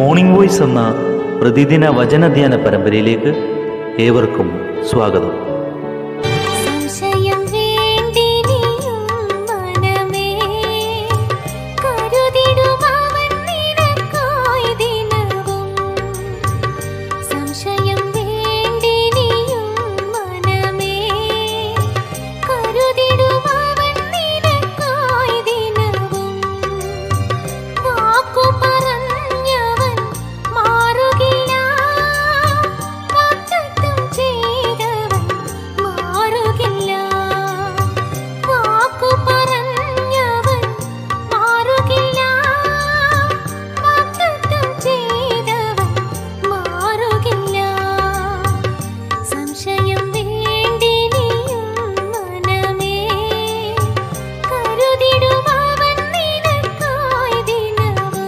morning voice എന്ന പ്രതിദിന വചനധ്യാന പരമ്പരയിലേക്ക് ഏവർക്കും സ്വാഗതം സംശയം വേണ്ടിനിയും മനമേ കരുതിടുമവൻ നിനക്കായി ദിനവും സംശയം വേണ്ടിനിയും മനമേ കരുതിടുമവൻ നിനക്കായി ദിനവും വാക്കു പറഞ്ഞവൻ മാറുകില്ല വാഗ്ദത്തം ചെയ്തവൻ മാറുകില്ല വാക്കു പറഞ്ഞവൻ മാറുകില്ല വാഗ്ദത്തം ചെയ്തവൻ മാറുകില്ല സംശയം വേണ്ടിനിയും മനമേ കരുതിടുമവൻ നിനക്കായി ദിനവും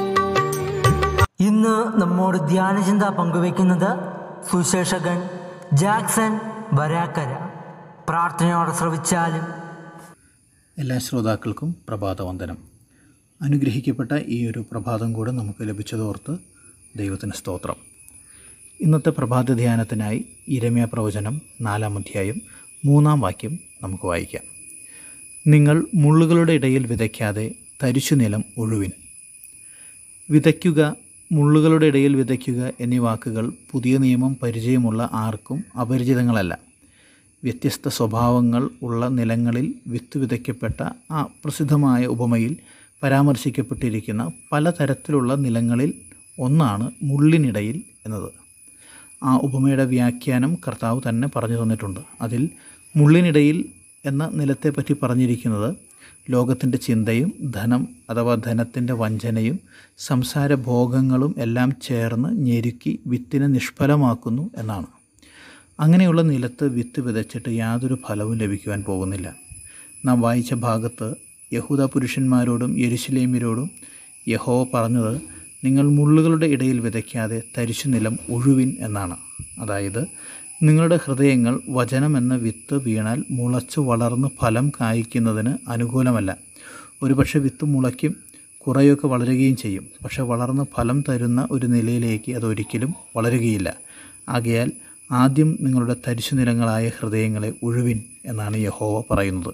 ഇന്ന് നമ്മോട് ധ്യാനചിന്ത പങ്കുവയ്ക്കുന്നത് സുശേഷകൻ ജാക്സൺ വരാക്കര പ്രാർത്ഥനയോടെ ശ്രവിച്ചാലും എല്ലാ ശ്രോതാക്കൾക്കും പ്രഭാതവന്ദനം അനുഗ്രഹിക്കപ്പെട്ട ഈ ഒരു പ്രഭാതം കൂടെ നമുക്ക് ലഭിച്ചതോർത്ത് ദൈവത്തിന് സ്തോത്രം ഇന്നത്തെ പ്രഭാത ധ്യാനത്തിനായി ഇരമ്യ പ്രവചനം നാലാം അധ്യായം മൂന്നാം വാക്യം നമുക്ക് വായിക്കാം നിങ്ങൾ മുള്ളുകളുടെ ഇടയിൽ വിതയ്ക്കാതെ തരിശു നിലം ഒഴുവിൻ വിതയ്ക്കുക മുള്ളുകളുടെ ഇടയിൽ വിതയ്ക്കുക എന്നീ വാക്കുകൾ പുതിയ നിയമം പരിചയമുള്ള ആർക്കും അപരിചിതങ്ങളല്ല വ്യത്യസ്ത സ്വഭാവങ്ങൾ ഉള്ള നിലങ്ങളിൽ വിത്ത് വിതയ്ക്കപ്പെട്ട ആ പ്രസിദ്ധമായ ഉപമയിൽ പരാമർശിക്കപ്പെട്ടിരിക്കുന്ന പലതരത്തിലുള്ള നിലങ്ങളിൽ ഒന്നാണ് മുള്ളിനിടയിൽ എന്നത് ആ ഉപമയുടെ വ്യാഖ്യാനം കർത്താവ് തന്നെ പറഞ്ഞു തന്നിട്ടുണ്ട് അതിൽ മുള്ളിനിടയിൽ എന്ന നിലത്തെപ്പറ്റി പറഞ്ഞിരിക്കുന്നത് ലോകത്തിൻ്റെ ചിന്തയും ധനം അഥവാ ധനത്തിൻ്റെ വഞ്ചനയും സംസാര ഭോഗങ്ങളും എല്ലാം ചേർന്ന് ഞെരുക്കി വിത്തിനെ നിഷ്ഫലമാക്കുന്നു എന്നാണ് അങ്ങനെയുള്ള നിലത്ത് വിത്ത് വിതച്ചിട്ട് യാതൊരു ഫലവും ലഭിക്കുവാൻ പോകുന്നില്ല നാം വായിച്ച ഭാഗത്ത് യഹൂദ പുരുഷന്മാരോടും യെരുശലേമ്യരോടും യഹോവ പറഞ്ഞത് നിങ്ങൾ മുള്ളുകളുടെ ഇടയിൽ വിതയ്ക്കാതെ തരിശു നിലം ഒഴുവിൻ എന്നാണ് അതായത് നിങ്ങളുടെ ഹൃദയങ്ങൾ വചനം എന്ന വിത്ത് വീണാൽ മുളച്ചു വളർന്ന് ഫലം കായ്ക്കുന്നതിന് അനുകൂലമല്ല ഒരുപക്ഷെ വിത്ത് മുളയ്ക്കും കുറേയൊക്കെ വളരുകയും ചെയ്യും പക്ഷെ വളർന്ന് ഫലം തരുന്ന ഒരു നിലയിലേക്ക് അതൊരിക്കലും വളരുകയില്ല ആകയാൽ ആദ്യം നിങ്ങളുടെ തരിശു നിലങ്ങളായ ഹൃദയങ്ങളെ ഒഴുവിൻ എന്നാണ് യഹോവ പറയുന്നത്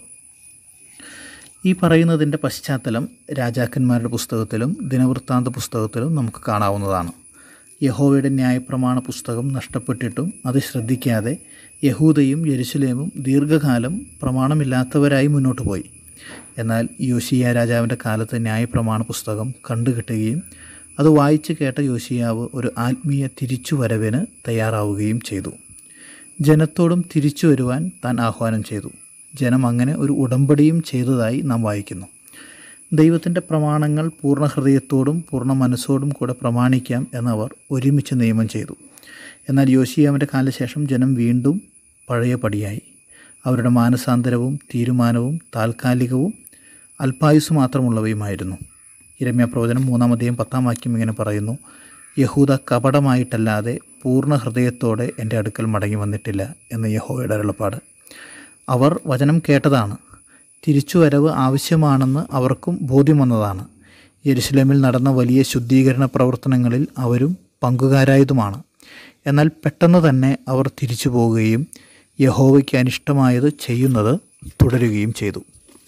ഈ പറയുന്നതിൻ്റെ പശ്ചാത്തലം രാജാക്കന്മാരുടെ പുസ്തകത്തിലും ദിനവൃത്താന്ത പുസ്തകത്തിലും നമുക്ക് കാണാവുന്നതാണ് യഹോവയുടെ ന്യായപ്രമാണ പുസ്തകം നഷ്ടപ്പെട്ടിട്ടും അത് ശ്രദ്ധിക്കാതെ യഹൂദയും യെരുശലേമും ദീർഘകാലം പ്രമാണമില്ലാത്തവരായി മുന്നോട്ട് പോയി എന്നാൽ യോശിയ രാജാവിൻ്റെ കാലത്ത് ന്യായപ്രമാണ പുസ്തകം കണ്ടുകിട്ടുകയും അത് വായിച്ച് കേട്ട യോശിയാവ് ഒരു ആത്മീയ തിരിച്ചുവരവിന് തയ്യാറാവുകയും ചെയ്തു ജനത്തോടും തിരിച്ചു വരുവാൻ താൻ ആഹ്വാനം ചെയ്തു ജനം അങ്ങനെ ഒരു ഉടമ്പടിയും ചെയ്തതായി നാം വായിക്കുന്നു ദൈവത്തിൻ്റെ പ്രമാണങ്ങൾ പൂർണ്ണ ഹൃദയത്തോടും പൂർണ്ണ മനസ്സോടും കൂടെ പ്രമാണിക്കാം എന്നവർ ഒരുമിച്ച് നിയമം ചെയ്തു എന്നാൽ യോശിയാവിൻ്റെ കാലശേഷം ജനം വീണ്ടും പഴയ പടിയായി അവരുടെ മാനസാന്തരവും തീരുമാനവും താൽക്കാലികവും അല്പായുസ് മാത്രമുള്ളവയുമായിരുന്നു ഇരമ്യ പ്രവചനം മൂന്നാം അധ്യായം പത്താം വാക്യം ഇങ്ങനെ പറയുന്നു യഹൂദ കപടമായിട്ടല്ലാതെ പൂർണ്ണ ഹൃദയത്തോടെ എൻ്റെ അടുക്കൽ മടങ്ങി വന്നിട്ടില്ല എന്ന് യഹോയുടെ അരുളപ്പാട് അവർ വചനം കേട്ടതാണ് തിരിച്ചുവരവ് ആവശ്യമാണെന്ന് അവർക്കും ബോധ്യം വന്നതാണ് യെരുശലേമിൽ നടന്ന വലിയ ശുദ്ധീകരണ പ്രവർത്തനങ്ങളിൽ അവരും പങ്കുകാരായതുമാണ് എന്നാൽ പെട്ടെന്ന് തന്നെ അവർ തിരിച്ചു പോവുകയും യഹോവയ്ക്ക് അനിഷ്ടമായത് ചെയ്യുന്നത് തുടരുകയും ചെയ്തു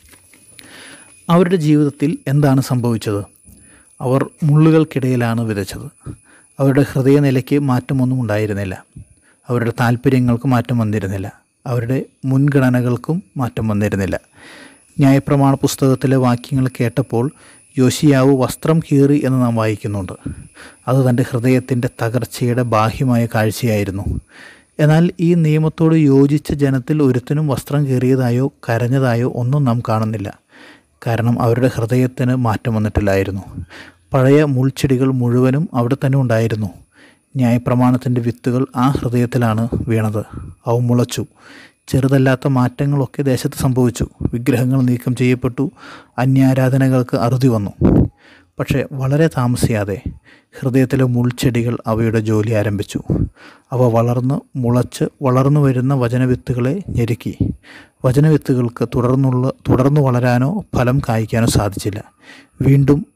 അവരുടെ ജീവിതത്തിൽ എന്താണ് സംഭവിച്ചത് അവർ മുള്ളുകൾക്കിടയിലാണ് വിതച്ചത് അവരുടെ ഹൃദയനിലയ്ക്ക് മാറ്റമൊന്നും ഉണ്ടായിരുന്നില്ല അവരുടെ താല്പര്യങ്ങൾക്ക് മാറ്റം വന്നിരുന്നില്ല അവരുടെ മുൻഗണനകൾക്കും മാറ്റം വന്നിരുന്നില്ല ന്യായപ്രമാണ പുസ്തകത്തിലെ വാക്യങ്ങൾ കേട്ടപ്പോൾ യോശിയാവ് വസ്ത്രം കീറി എന്ന് നാം വായിക്കുന്നുണ്ട് അത് തൻ്റെ ഹൃദയത്തിൻ്റെ തകർച്ചയുടെ ബാഹ്യമായ കാഴ്ചയായിരുന്നു എന്നാൽ ഈ നിയമത്തോട് യോജിച്ച ജനത്തിൽ ഒരുത്തനും വസ്ത്രം കീറിയതായോ കരഞ്ഞതായോ ഒന്നും നാം കാണുന്നില്ല കാരണം അവരുടെ ഹൃദയത്തിന് മാറ്റം വന്നിട്ടില്ലായിരുന്നു പഴയ മുൾച്ചെടികൾ മുഴുവനും അവിടെ തന്നെ ഉണ്ടായിരുന്നു ന്യായപ്രമാണത്തിൻ്റെ വിത്തുകൾ ആ ഹൃദയത്തിലാണ് വീണത് അവ മുളച്ചു ചെറുതല്ലാത്ത മാറ്റങ്ങളൊക്കെ ദേശത്ത് സംഭവിച്ചു വിഗ്രഹങ്ങൾ നീക്കം ചെയ്യപ്പെട്ടു അന്യാരാധനകൾക്ക് അറുതി വന്നു പക്ഷേ വളരെ താമസിയാതെ ഹൃദയത്തിലെ മുൾച്ചെടികൾ അവയുടെ ജോലി ആരംഭിച്ചു അവ വളർന്ന് മുളച്ച് വളർന്നു വരുന്ന വചനവിത്തുകളെ ഞെരുക്കി വചനവിത്തുകൾക്ക് തുടർന്നുള്ള തുടർന്നു വളരാനോ ഫലം കായ്ക്കാനോ സാധിച്ചില്ല വീണ്ടും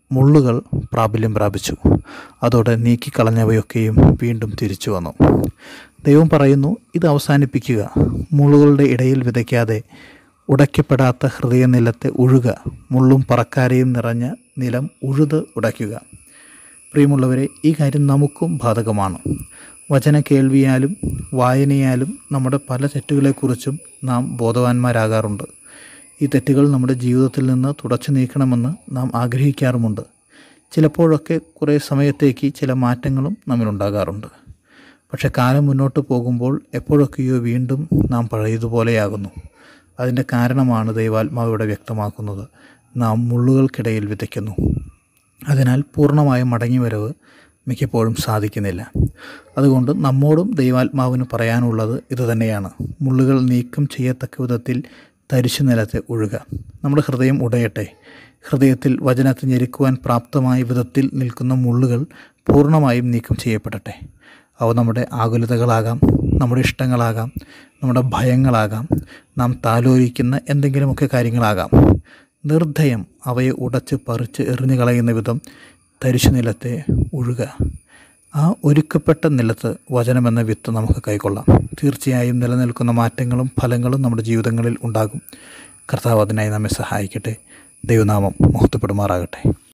മുള്ളുകൾ പ്രാബല്യം പ്രാപിച്ചു അതോടെ നീക്കിക്കളഞ്ഞവയൊക്കെയും വീണ്ടും തിരിച്ചു വന്നു ദൈവം പറയുന്നു ഇത് അവസാനിപ്പിക്കുക മുള്ളുകളുടെ ഇടയിൽ വിതയ്ക്കാതെ ഉടയ്ക്കപ്പെടാത്ത ഹൃദയനിലത്തെ ഉഴുക മുള്ളും പറക്കാരയും നിറഞ്ഞ നിലം ഉഴുത് ഉടയ്ക്കുക പ്രിയമുള്ളവരെ ഈ കാര്യം നമുക്കും ബാധകമാണ് വചന കേൾവിയാലും വായനയാലും നമ്മുടെ പല തെറ്റുകളെക്കുറിച്ചും നാം ബോധവാന്മാരാകാറുണ്ട് ഈ തെറ്റുകൾ നമ്മുടെ ജീവിതത്തിൽ നിന്ന് തുടച്ചു നീക്കണമെന്ന് നാം ആഗ്രഹിക്കാറുമുണ്ട് ചിലപ്പോഴൊക്കെ കുറേ സമയത്തേക്ക് ചില മാറ്റങ്ങളും നമ്മിലുണ്ടാകാറുണ്ട് പക്ഷെ കാലം മുന്നോട്ട് പോകുമ്പോൾ എപ്പോഴൊക്കെയോ വീണ്ടും നാം പഴയതുപോലെയാകുന്നു അതിൻ്റെ കാരണമാണ് ദൈവാത്മാവ് ഇവിടെ വ്യക്തമാക്കുന്നത് നാം മുള്ളുകൾക്കിടയിൽ വിതയ്ക്കുന്നു അതിനാൽ പൂർണ്ണമായ മടങ്ങിവരവ് മിക്കപ്പോഴും സാധിക്കുന്നില്ല അതുകൊണ്ട് നമ്മോടും ദൈവാത്മാവിന് പറയാനുള്ളത് ഇതുതന്നെയാണ് മുള്ളുകൾ നീക്കം ചെയ്യത്തക്ക വിധത്തിൽ തരിശു നിലത്തെ ഒഴുക നമ്മുടെ ഹൃദയം ഉടയട്ടെ ഹൃദയത്തിൽ വചനത്തെ ഞെരുക്കുവാൻ പ്രാപ്തമായ വിധത്തിൽ നിൽക്കുന്ന മുള്ളുകൾ പൂർണ്ണമായും നീക്കം ചെയ്യപ്പെടട്ടെ അവ നമ്മുടെ ആകുലതകളാകാം നമ്മുടെ ഇഷ്ടങ്ങളാകാം നമ്മുടെ ഭയങ്ങളാകാം നാം താലോലിക്കുന്ന എന്തെങ്കിലുമൊക്കെ കാര്യങ്ങളാകാം നിർദ്ധയം അവയെ ഉടച്ച് പറിച്ച് എറിഞ്ഞു കളയുന്ന വിധം തരിശു നിലത്തെ ഒഴുക ആ ഒരുക്കപ്പെട്ട നിലത്ത് വചനമെന്ന വിത്ത് നമുക്ക് കൈക്കൊള്ളാം തീർച്ചയായും നിലനിൽക്കുന്ന മാറ്റങ്ങളും ഫലങ്ങളും നമ്മുടെ ജീവിതങ്ങളിൽ ഉണ്ടാകും കർത്താവ് അതിനായി നമ്മെ സഹായിക്കട്ടെ ദൈവനാമം മഹത്വപ്പെടുമാറാകട്ടെ